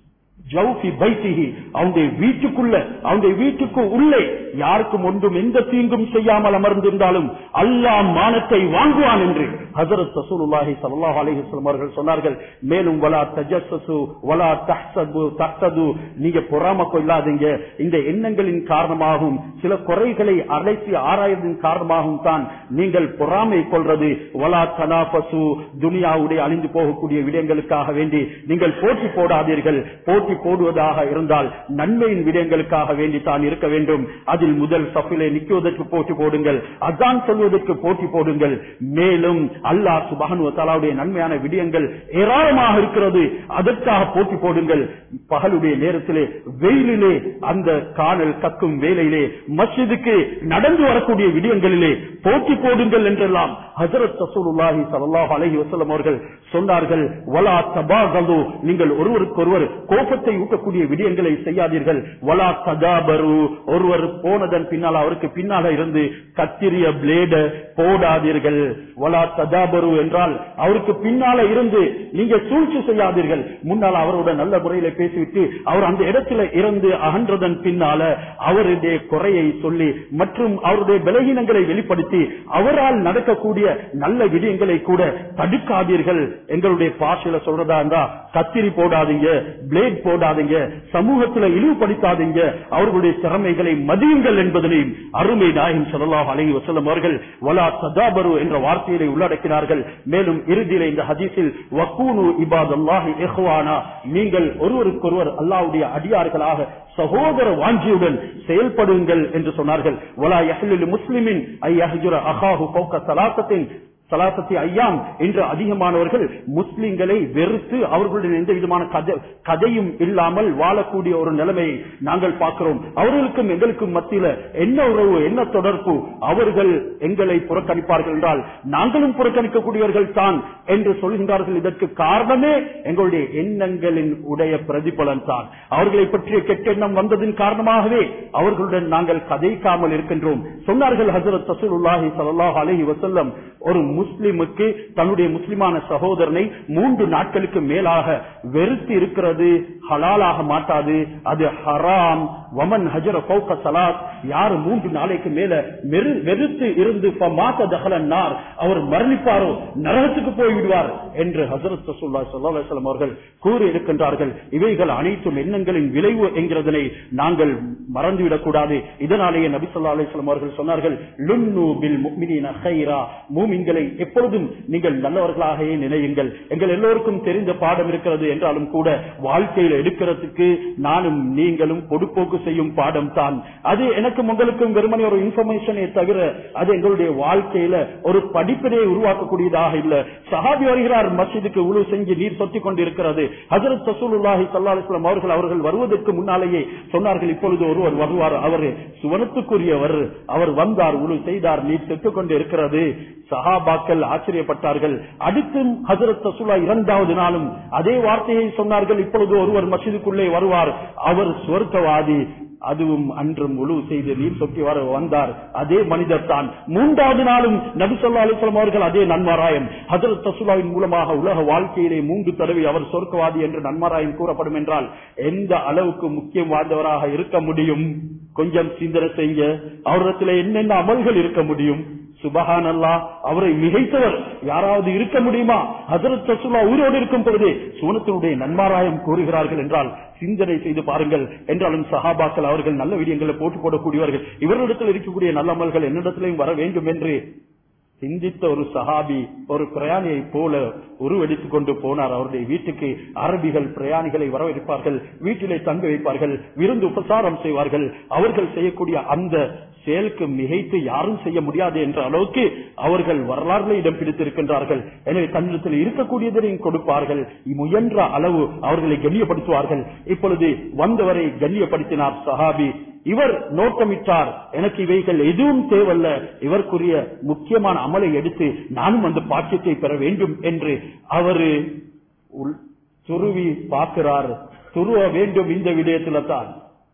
ஜவுஃபி பைத்திஹி அவனுடைய வீட்டுக்குள்ள அவனுடைய வீட்டுக்கு உள்ளே யாருக்கும் ஒன்றும் எந்த தீங்கும் செய்யாமல் அமர்ந்திருந்தாலும் அல்லாஹ் மானத்தை வாங்குவான் என்று ஹசரத் ரசூலுல்லாஹி ஸல்லல்லாஹு அலைஹி வஸல்லம் அவர்கள் சொன்னார்கள் மேலும் வலா தஜஸ்ஸு வலா தஹ்சபு தஹ்சது நீங்க பொறாம கொள்ளாதீங்க இந்த எண்ணங்களின் காரணமாகவும் சில குறைகளை அழைத்து ஆராய்வதன் காரணமாகவும் தான் நீங்கள் பொறாமை கொள்றது வலா தனாபசு துனியாவுடைய அழிந்து போகக்கூடிய விடயங்களுக்காக வேண்டி நீங்கள் போட்டி போடாதீர்கள் போட்டி போடுவதாக இருந்தால் நன்மையின் விடயங்களுக்காக வேண்டி தான் இருக்க வேண்டும் அதில் முதல் சஃபிலே நிற்குவதற்கு போட்டி போடுங்கள் அதான் சொல்வதற்கு போட்டி போடுங்கள் மேலும் அல்லாஹ் சுபஹனு தலாவுடைய நன்மையான விடயங்கள் ஏராளமாக இருக்கிறது அதற்காக போட்டி போடுங்கள் பகலுடைய நேரத்திலே வெயிலிலே அந்த காணல் கக்கும் வேலையிலே மஸ்ஜிதுக்கு நடந்து வரக்கூடிய விடயங்களிலே போட்டி போடுங்கள் என்றெல்லாம் ஹசரத் ரசூலுல்லாஹி ஸல்லல்லாஹு அலைஹி வஸல்லம் அவர்கள் சொன்னார்கள் வலா தபாகது நீங்கள் ஒருவருக்கொருவர் கோபத்தை ஊட்டக்கூடிய விடயங்களை செய்யாதீர்கள் வலா ததாபரு ஒருவர் போனதன் பின்னால் அவருக்கு பின்னால இருந்து கத்திரிய பிளேட போடாதீர்கள் வலா ததாபரு என்றால் அவருக்கு பின்னால இருந்து நீங்க சூழ்ச்சி செய்யாதீர்கள் முன்னால் அவரோட நல்ல முறையில பேசிவிட்டு அவர் அந்த இடத்துல இருந்து அகன்றதன் பின்னால அவருடைய குறையை சொல்லி மற்றும் அவருடைய பலகீனங்களை வெளிப்படுத்தி அவரால் நடக்கக்கூடிய நல்ல விடயங்களை கூட தடுக்காதீர்கள் எங்களுடைய பாஷையில சொல்றதா இருந்தா கத்திரி போடாதீங்க பிளேட் போடாதீங்க சமூகத்துல இழிவுபடுத்தாதீங்க அவர்களுடைய திறமைகளை மதியுங்கள் என்பதனையும் அருமை நாயகம் ஸல்லல்லாஹு அலைஹி வஸல்லம் அவர்கள் வலா ததாபரு என்ற வார்த்தையை உள்ளடக்கினார்கள் மேலும் இறுதியில இந்த ஹதீஸில் வக்கூனு இபாதல்லாஹி இஹ்வானா நீங்கள் ஒருவருக்கொருவர் அல்லாஹ்வுடைய அடியார்களாக சகோதர வாஞ்சியுடன் செயல்படுங்கள் என்று சொன்னார்கள் வலா யஹ்லில் முஸ்லிமின் ஐ யஹ்ஜுர அஹாஹு ஃபௌக ஸலாத்தத்தின் சலாசத்தி ஐயாம் என்று அதிகமானவர்கள் முஸ்லிம்களை வெறுத்து அவர்களுடைய எந்த விதமான கதை- கதையும் இல்லாமல் வாழக்கூடிய ஒரு நிலைமையை நாங்கள் பார்க்கிறோம் அவர்களுக்கும் எங்களுக்கும் மத்தியில என்ன உறவு என்ன தொடர்பு அவர்கள் எங்களை புறக்கணிப்பார்கள் என்றால் நாங்களும் புறக்கணிக்கக்கூடியவர்கள் தான் என்று சொல்கின்றார்கள் இதற்கு காரணமே எங்களுடைய எண்ணங்களின் உடைய பிரதிபலன் தான் அவர்களை பற்றிய கெட்டெண்ணம் வந்ததின் காரணமாகவே அவர்களுடன் நாங்கள் கதைக்காமல் இருக்கின்றோம் சொன்னார்கள் ஹசரத் ரசூலுல்லாஹி ஸல்லல்லாஹு அலைஹி வஸல்லம் ஒரு முஸ்லிமுக்கு தன்னுடைய முஸ்லிமான சகோதரனை மூன்று நாட்களுக்கு மேலாக வெறுத்து இருக்கிறது ஹலாலாக மாட்டாது அது ஹராம் வமன் ஹஜர ஃபௌக ஸலாத் யார் மூன்று நாளைக்கு மேல வெறு- வெறுத்து இருந்து ஃபமாத தஹலன் நார் அவர் மரணிப்பாரோ நரகத்துக்கு போய் விடுவார் என்று ஹஜரத் ரசூலுல்லாஹி ஸல்லல்லாஹு அலைஹி வஸல்லம் அவர்கள் கூறி இருக்கின்றார்கள் இவைகள் அனைத்தும் எண்ணங்களின் விளைவு என்கிறதனை நாங்கள் மறந்துவிடக் கூடாது இதனாலேயே நபி ஸல்லல்லாஹு அலைஹி வஸல்லம் அவர்கள் சொன்னார்கள் லுன்னு பில் முஃமினீன கைரா மூமின்களை எப்பொழுதும் நீங்கள் நல்லவர்களாகவே நினையுங்கள் எங்கள் எல்லோருக்கும் தெரிந்த பாடம் இருக்கிறது என்றாலும் கூட வாழ்க்கையில எடுக்கிறதுக்கு நானும் நீங்களும் பொடுப்போக்கு செய்யும் பாடம் தான் அது எனக்கும் உங்களுக்கும் வெறுமனே ஒரு இன்ஃபர்மேஷனே தவிர அது எங்களுடைய வாழ்க்கையில ஒரு படிப்பினையை உருவாக்கக்கூடியதாக இல்ல சஹாபி வருகிறார் மஸ்ஜிதுக்கு உழு செஞ்சு நீர் சொத்தி கொண்டிருக்கிறது ஹஜரத் ரசூலுல்லாஹி ஸல்லல்லாஹு அலைஹி வஸல்லம் அவர்கள் அவர்கள் வருவதற்கு முன்னாலேயே சொன்னார்கள் இப்பொழுது ஒருவர் வருவார் அவர் சுவனத்துக்குரியவர் அவர் வந்தார் உழு செய்தார் நீர் செத்துக் கொண்டு இருக்கிறது சஹாபாக்கள் ஆச்சரியப்பட்டார்கள் அடுத்தும் ஹஜரத் ரசூலா இரண்டாவது நாளும் அதே வார்த்தையை சொன்னார்கள் இப்பொழுது ஒருவர் மஸ்ஜிதுக்குள்ளே வருவார் அவர் சுவர்க்கவாதி அதுவும் அன்றும் உழு செய்து நீர் சொக்கி வர வந்தார் அதே மனிதர் தான் மூன்றாவது நாளும் நபி சொல்லா அலிஸ்லாம் அவர்கள் அதே நன்மாராயம் ஹஜரத் ரசூலாவின் மூலமாக உலக வாழ்க்கையிலே மூன்று தடவை அவர் சொர்க்கவாதி என்று நன்மாராயம் கூறப்படும் என்றால் எந்த அளவுக்கு முக்கியம் வாய்ந்தவராக இருக்க முடியும் கொஞ்சம் சிந்தனை செய்ய அவரிடத்தில் என்னென்ன அமல்கள் இருக்க முடியும் சுபஹான் அல்லா அவரை மிகைத்தவர் யாராவது இருக்க முடியுமா ஹசரத் ரசூலா உயிரோடு இருக்கும் பொழுதே சுவனத்தினுடைய நன்மாராயம் கூறுகிறார்கள் என்றால் சிந்தனை செய்து பாருங்கள் என்றாலும் சஹாபாக்கள் அவர்கள் நல்ல விடயங்களை போட்டு போடக்கூடியவர்கள் இவரிடத்தில் இருக்கக்கூடிய நல்ல அமல்கள் என்னிடத்திலையும் வர வேண்டும் என்று சிந்தித்த ஒரு சஹாபி ஒரு பிரயாணியை போல உருவெடுத்துக் கொண்டு போனார் அவருடைய வீட்டுக்கு அரபிகள் பிரயாணிகளை வரவேற்பார்கள் வீட்டிலே தங்க வைப்பார்கள் விருந்து உபசாரம் செய்வார்கள் அவர்கள் செய்யக்கூடிய அந்த செயலுக்கு மிகைத்து யாரும் செய்ய முடியாது என்ற அளவுக்கு அவர்கள் வரலாறுல இடம் பிடித்திருக்கின்றார்கள் எனவே தன்னிடத்தில் இருக்கக்கூடியதையும் கொடுப்பார்கள் முயன்ற அளவு அவர்களை கண்ணியப்படுத்துவார்கள் இப்பொழுது வந்தவரை கண்ணியப்படுத்தினார் சஹாபி இவர் நோட்டமிட்டார் எனக்கு இவைகள் எதுவும் தேவல்ல இவருக்குரிய முக்கியமான அமலை எடுத்து நானும் அந்த பாக்கியத்தை பெற வேண்டும் என்று அவரு உள்- துருவி பார்க்கிறார் துருவ வேண்டும் இந்த விடயத்தில தான்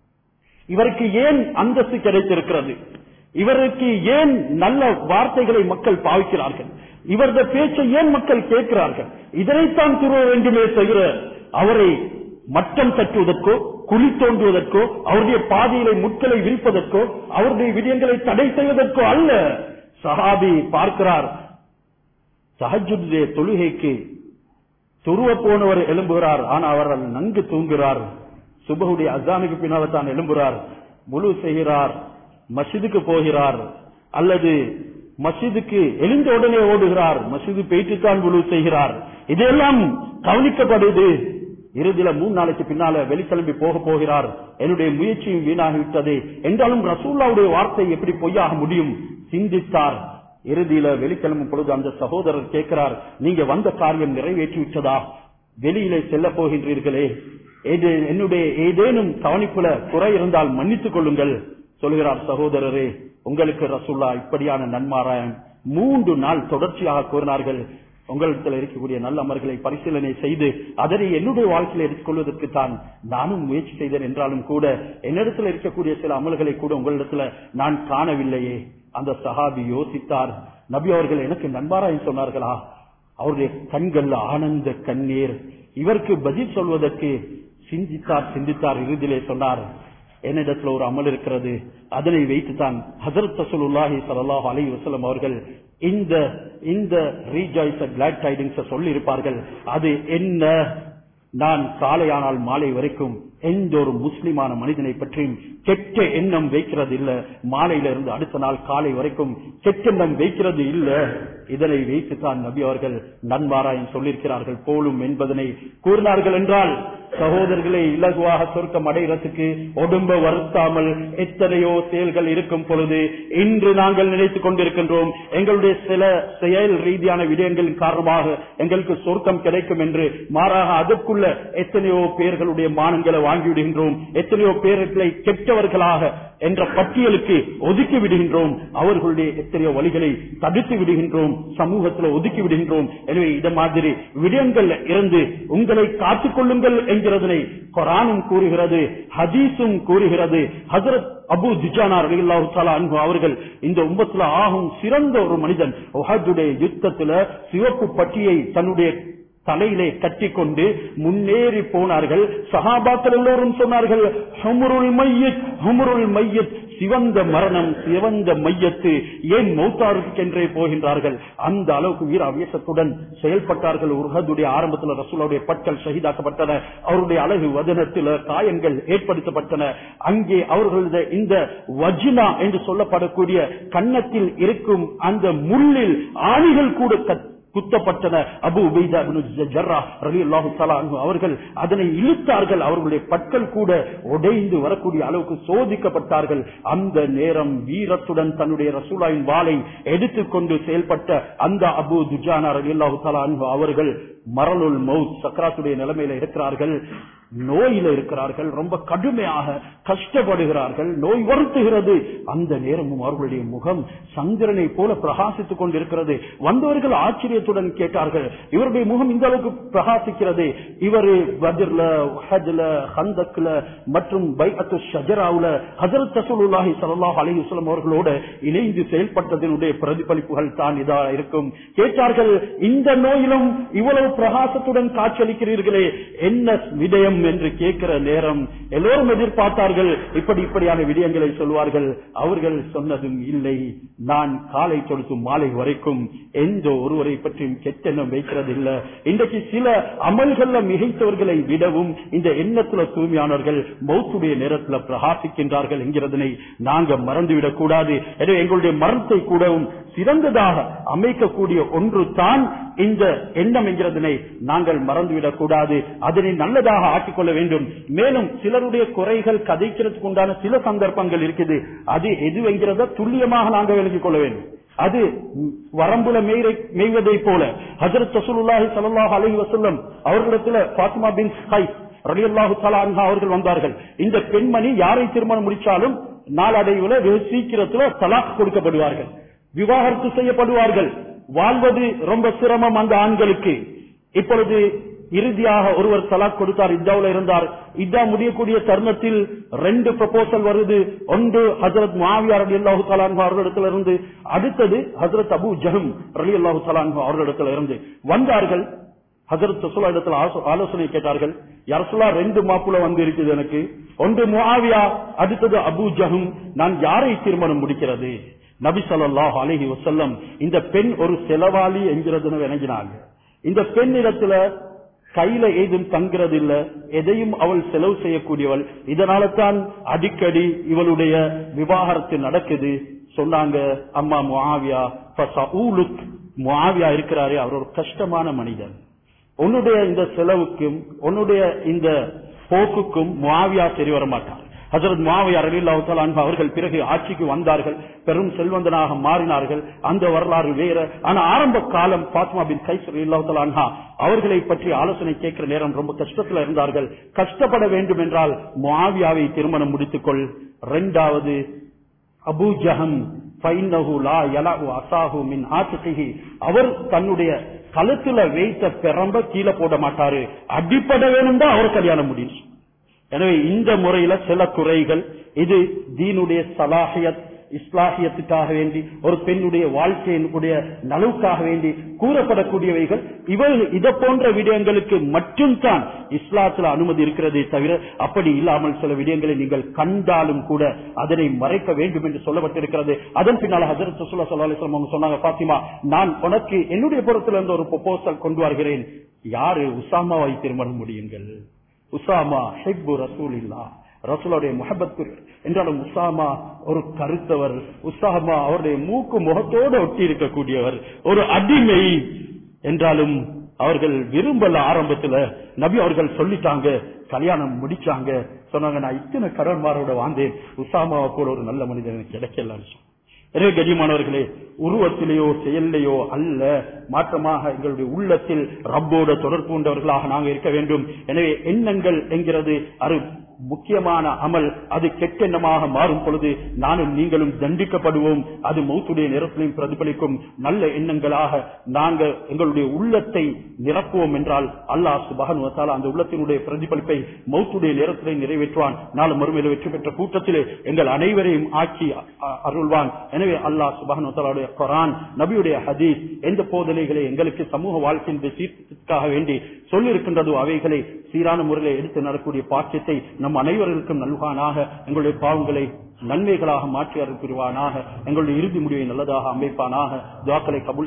இவருக்கு ஏன் அந்தஸ்து கிடைத்திருக்கிறது இவருக்கு ஏன் நல்ல வார்த்தைகளை மக்கள் பாவிக்கிறார்கள் இவரது பேச்சை ஏன் மக்கள் கேட்கிறார்கள் இதனைத்தான் துருவ வேண்டுமே தவிர அவரை மட்டம் தட்டுவதற்கோ குழி தோண்டுவதற்கோ அவருடைய பாதையிலே முட்களை விரிப்பதற்கோ அவருடைய விடயங்களை தடை செய்வதற்கோ அல்ல சஹாபி பார்க்கிறார் சஹஜுடைய தொழுகைக்கு துருவ போனவர் எழும்புகிறார் ஆனா அவர் நன்கு தூங்குகிறார் சுபகுடைய அசானுக்கு பின்னால் தான் எழும்புகிறார் முழு செய்கிறார் மசிதுக்கு போகிறார் அல்லது மசிதுக்கு எழுந்த உடனே ஓடுகிறார் மசிது போயிட்டு தான் முழு செய்கிறார் இதெல்லாம் கவனிக்கப்படுது இறுதியில மூணு நாளைக்கு பின்னால வெளிக்கிளம்பி போக போகிறார் என்னுடைய முயற்சியும் வீணாகிவிட்டது என்றாலும் ரசூல்லாவுடைய வார்த்தை எப்படி பொய்யாக முடியும் சிந்தித்தார் இறுதியில வெளிக்கிழமும் பொழுது அந்த சகோதரர் கேட்கிறார் நீங்க வந்த காரியம் நிறைவேற்றி விட்டதா வெளியிலே செல்ல போகின்றீர்களே ஏதே- என்னுடைய ஏதேனும் கவனிப்புல குறை இருந்தால் மன்னித்துக் கொள்ளுங்கள் சொல்கிறார் சகோதரரே உங்களுக்கு ரசூல்லா இப்படியான நன்மாராயம் மூன்று நாள் தொடர்ச்சியாக கூறினார்கள் உங்களிடத்தில் இருக்கக்கூடிய நல்ல அமர்களை பரிசீலனை செய்து அதனை என்னுடைய வாழ்க்கையில் எடுத்துக்கொள்வதற்கு தான் நானும் முயற்சி செய்தேன் என்றாலும் கூட என்னிடத்தில் இருக்கக்கூடிய சில அமல்களை கூட உங்களிடத்துல நான் காணவில்லையே அந்த சஹாபி யோசித்தார் நபி அவர்கள் எனக்கு நன்மாராயம் சொன்னார்களா அவருடைய கண்கள் ஆனந்த கண்ணீர் இவருக்கு பதில் சொல்வதற்கு சிந்தித்தார் சிந்தித்தார் இறுதியிலே சொன்னார் என்னிடத்துல ஒரு அமல் இருக்கிறது அதனை வைத்துத்தான் ஹசரத் ரசூலுல்லாஹி ஸல்லல்லாஹு அலைஹி வஸல்லம் அவர்கள் இந்த இந்த ரீஜாய்ஸ் கிளாட் டைடிங்ஸ் சொல்லி இருப்பார்கள் அது என்ன நான் காலையானால் மாலை வரைக்கும் எந்த ஒரு முஸ்லிமான மனிதனை பற்றியும் கெட்ட எண்ணம் வைக்கிறது இல்ல மாலையில இருந்து அடுத்த நாள் காலை வரைக்கும் கெட்ட எண்ணம் வைக்கிறது இல்ல இதனை வைத்துத்தான் நபி அவர்கள் நன்மாராயம் சொல்லியிருக்கிறார்கள் போலும் என்பதனை கூறினார்கள் என்றால் சகோதரர்களை இலகுவாக சொர்க்கம் அடைகிறதுக்கு உடம்ப வருத்தாமல் எத்தனையோ செயல்கள் இருக்கும் பொழுது இன்று நாங்கள் நினைத்துக் கொண்டிருக்கின்றோம் எங்களுடைய சில செயல் ரீதியான விடயங்களின் காரணமாக எங்களுக்கு சொர்க்கம் கிடைக்கும் என்று மாறாக அதற்குள்ள எத்தனையோ பேர்களுடைய மானங்களை வாங்கி விடுகின்றோம் எத்தனையோ பேர்களை கெட்டவர்களாக என்ற பட்டியலுக்கு ஒதுக்கி விடுகின்றோம் அவர்களுடைய எத்தனையோ வழிகளை தடுத்து விடுகின்றோம் சமூகத்தில் ஒதுக்கி விடுகின்றோம் எனவே இந்த மாதிரி விடயங்கள் இருந்து உங்களை காத்துக் கொள்ளுங்கள் என்கிறதனை குரானும் கூறுகிறது ஹதீஸும் கூறுகிறது ஹசரத் அபு துஜானார் ரலியல்லாஹு தஆலா அன்ஹு அவர்கள் இந்த உம்மத்துல ஆகும் சிறந்த ஒரு மனிதன் உஹதுடைய யுத்தத்துல சிவப்பு பட்டியை தன்னுடைய தலையிலே கட்டிக்கொண்டு முன்னேறி போனார்கள் சஹாபாக்கள் எல்லோரும் சொன்னார்கள் ஹுமுருல் மையத் ஹுமுருல் மையத் சிவந்த மரணம் சிவந்த மையத்து ஏன் மௌத்தாருக்கென்றே போகின்றார்கள் அந்த அளவுக்கு வீர அவேசத்துடன் செயல்பட்டார்கள் உருகதுடைய ஆரம்பத்தில் ரசூலுடைய பற்கள் ஷஹீதாக்கப்பட்டன அவருடைய அழகு வதனத்தில் காயங்கள் ஏற்படுத்தப்பட்டன அங்கே அவர்களது இந்த வஜினா என்று சொல்லப்படக்கூடிய கன்னத்தில் இருக்கும் அந்த முள்ளில் ஆணிகள் கூட கத்- குத்தப்பட்டன அபு உபைதா இப்னு ஜர்ராஹ் ரலியல்லாஹு தஆலா அன்ஹு அவர்கள் அதனை இழுத்தார்கள் அவர்களுடைய பற்கள் கூட உடைந்து வரக்கூடிய அளவுக்கு சோதிக்கப்பட்டார்கள் அந்த நேரம் வீரத்துடன் தன்னுடைய ரசூலாவின் வாளை எடுத்துக்கொண்டு செயல்பட்ட அந்த அபு துஜானா ரலியல்லாஹு தஆலா அன்ஹு அவர்கள் மரலுல் மவுத் சக்கராத்துடைய நிலைமையில இருக்கிறார்கள் நோயில இருக்கிறார்கள் ரொம்ப கடுமையாக கஷ்டப்படுகிறார்கள் நோய் வருத்துகிறது அந்த நேரமும் அவர்களுடைய முகம் சந்திரனை போல பிரகாசித்துக் கொண்டிருக்கிறது வந்தவர்கள் ஆச்சரியத்துடன் கேட்டார்கள் இவருடைய முகம் இந்த அளவுக்கு பிரகாசிக்கிறது இவர் பத்ர்ல உஹத்ல ஹந்தக்ல மற்றும் பைஅத்து ஷஜராவுல ஹஜரத் ரசூலுல்லாஹி ஸல்லல்லாஹு அலைஹி வஸல்லம் அவர்களோட இணைந்து செயல்பட்டதனுடைய பிரதிபலிப்புகள் தான் இதா இருக்கும் கேட்டார்கள் இந்த நோயிலும் இவ்வளவு பிரகாசத்துடன் காட்சியளிக்கிறீர்களே என்ன விடயம் என்று கேட்கிற நேரம் எல்லோரும் எதிர்பார்த்தார்கள் இப்படி இப்படியான விடயங்களை சொல்வார்கள் அவர்கள் சொன்னதும் இல்லை நான் காலை தொடுத்து மாலை வரைக்கும் எந்த ஒருவரை பற்றியும் கெட்டெண்ணம் வைக்கிறது இல்ல இன்றைக்கு சில அமல்கள்ல மிகைத்தவர்களை விடவும் இந்த எண்ணத்துல தூய்மையானவர்கள் மௌத்துடைய நேரத்துல பிரகாசிக்கின்றார்கள் என்கிறதனை நாங்க மறந்துவிடக் கூடாது எனவே எங்களுடைய மரணத்தை கூடவும் சிறந்ததாக அமைக்கக்கூடிய ஒன்று தான் இந்த எண்ணம் என்கிறதனை நாங்கள் மறந்துவிடக் கூடாது அதனை நல்லதாக ஆக்கிக் கொள்ள வேண்டும் மேலும் சிலருடைய குறைகள் கதைக்கிறதுக்கு உண்டான சில சந்தர்ப்பங்கள் இருக்குது அது எது என்கிறத துல்லியமாக நாங்கள் விளங்கிக் கொள்ள வேண்டும் அது வரம்புல மேய்ரை மேய்வதை போல ஹஜரத் ரசூலுல்லாஹி ஸல்லல்லாஹு அலைஹி வஸல்லம் அவர்களிடத்துல ஃபாத்திமா பின் ஹைஸ் ரலியல்லாஹு தஆலா அன்ஹா அவர்கள் வந்தார்கள் இந்த பெண்மணி யாரை திருமணம் முடிச்சாலும் நாளடைவுல வெகு சீக்கிரத்துல தலாக் கொடுக்கப்படுவார்கள் விவாகரத்து செய்யப்படுவார்கள் வாழ்வது ரொம்ப சிரமம் அந்த ஆண்களுக்கு இப்பொழுது இறுதியாக ஒருவர் தலாக் கொடுத்தார் இத்தாவுல இருந்தார் இதா முடியக்கூடிய தருணத்தில் ரெண்டு ப்ரொபோசல் வருது ஒன்று ஹசரத் மாவியார் அலி அல்லாஹு தலான்ஹு அவர்களிடத்துல இருந்து அடுத்தது ஹசரத் அபு ஜஹம் ரலி அல்லாஹு தலான்ஹு அவர்களிடத்துல இருந்து வந்தார்கள் ஹசரத் ரசூலா இடத்துல ஆசோ- ஆலோசனை கேட்டார்கள் அரசுலா ரெண்டு மாப்புல வந்து இருக்குது எனக்கு ஒன்று முஆவியா அடுத்தது அபூ ஜஹம் நான் யாரை திருமணம் முடிக்கிறது நபி ஸல்லல்லாஹு அலைஹி வஸல்லம் இந்த பெண் ஒரு செலவாளி என்கிறதுன்னு விளங்கினாங்க இந்த பெண் இடத்துல கையில ஏதும் தங்குறது இல்ல எதையும் அவள் செலவு செய்யக்கூடியவள் இதனால தான் அடிக்கடி இவளுடைய விவாகரத்து நடக்குது சொன்னாங்க அம்மா முஆவியா ஃபஸஊலுக் முஆவியா இருக்கிறாரே அவர் ஒரு கஷ்டமான மனிதன் உன்னுடைய இந்த செலவுக்கும் உன்னுடைய இந்த போக்குக்கும் முஆவியா சரி வர மாட்டார் ஹசரத் முஆவியா ரலியல்லாஹு தஆலா அன்ஹு அவர்கள் பிறகு ஆட்சிக்கு வந்தார்கள் பெரும் செல்வந்தனாக மாறினார்கள் அந்த வரலாறு வேற ஆனா ஆரம்ப காலம் பாத்மா பின் கைஸ் ரலியல்லாஹு தஆலா அன்ஹா அவர்களை பற்றி ஆலோசனை கேட்கிற நேரம் ரொம்ப கஷ்டத்துல இருந்தார்கள் கஷ்டப்பட வேண்டும் என்றால் முஆவியாவை திருமணம் முடித்துக்கொள் இரண்டாவது அபூ ஜஹம் ஃபைன்னஹு லா யலஉ அஸாஹு மின் ஆத்திகிஹி அவர் தன்னுடைய கழுத்துல வைத்த பெரம்ப கீழே போட மாட்டாரு அடிப்பட வேணும் தான் அவர் கல்யாணம் முடியும் எனவே இந்த முறையில சில குறைகள் இது தீனுடைய சலாஹியத் இஸ்லாஹியத்துக்காக வேண்டி ஒரு பெண்ணுடைய வாழ்க்கையினுடைய நலவுக்காக வேண்டி கூறப்படக்கூடியவைகள் இவர்கள் இதை போன்ற விடயங்களுக்கு மட்டும்தான் இஸ்லாத்துல அனுமதி இருக்கிறதே தவிர அப்படி இல்லாமல் சில விடயங்களை நீங்கள் கண்டாலும் கூட அதனை மறைக்க வேண்டும் என்று சொல்லப்பட்டிருக்கிறது அதன் பின்னால் ஹசரத் சுல்லா சல்லா அலிஸ்லாம் அவங்க சொன்னாங்க பாத்திமா நான் உனக்கு என்னுடைய புறத்துல இருந்து ஒரு ப்ரொபோசல் கொண்டு வருகிறேன் யாரு உசாமாவை திருமணம் முடியுங்கள் உசாமா ஹெப்பு ரசூல் இல்லா ரசூலுடைய முகபத் என்றாலும் உசாமா ஒரு கருத்தவர் உசாமா அவருடைய மூக்கு முகத்தோடு ஒட்டி இருக்கக்கூடியவர் ஒரு அடிமை என்றாலும் அவர்கள் விரும்பல ஆரம்பத்துல நபி அவர்கள் சொல்லிட்டாங்க கல்யாணம் முடிச்சாங்க சொன்னாங்க நான் இத்தனை கடன்மாரோட வாழ்ந்தேன் உசாமாவை கூட ஒரு நல்ல மனிதன் எனக்கு கிடைக்கலன்னு சொன்னாங்க. எனவே கண்ணியமானவர்களே உருவத்திலேயோ செயல்லையோ அல்ல மாற்றமாக எங்களுடைய உள்ளத்தில் ரப்போட தொடர்பு கொண்டவர்களாக நாங்கள் இருக்க வேண்டும் எனவே எண்ணங்கள் என்கிறது அது முக்கியமான அமல் அது கெட்டெண்ணமாக மாறும் பொழுது நானும் நீங்களும் தண்டிக்கப்படுவோம் அது மௌத்துடைய நிறத்திலையும் பிரதிபலிக்கும் நல்ல எண்ணங்களாக நாங்கள் எங்களுடைய உள்ளத்தை நிரப்புவோம் என்றால் அல்லாஹ் சுபஹன் வத்தாலா அந்த உள்ளத்தினுடைய பிரதிபலிப்பை மௌத்துடைய நேரத்திலே நிறைவேற்றுவான் நாலு மறுமையில வெற்றி பெற்ற கூட்டத்திலே எங்கள் அனைவரையும் ஆக்கி அ- அருள்வான் எனவே அல்லாஹ் சுபஹன் வத்தாலாவுடைய குரான் நபியுடைய ஹதீஸ் எந்த போதனைகளை எங்களுக்கு சமூக வாழ்க்கையின் சீர்திருத்தத்துக்காக வேண்டி சொல்லியிருக்கின்றதோ அவைகளை சீரான முறையில் எடுத்து நடக்கூடிய பாக்கியத்தை நம் அனைவருக்கும் நல்வானாக எங்களுடைய பாவங்களை நன்மைகளாக மாற்றி அருள் புரிவானாக எங்களுடைய இறுதி முடிவை நல்லதாக அமைப்பானாக துவாக்களை கபூல்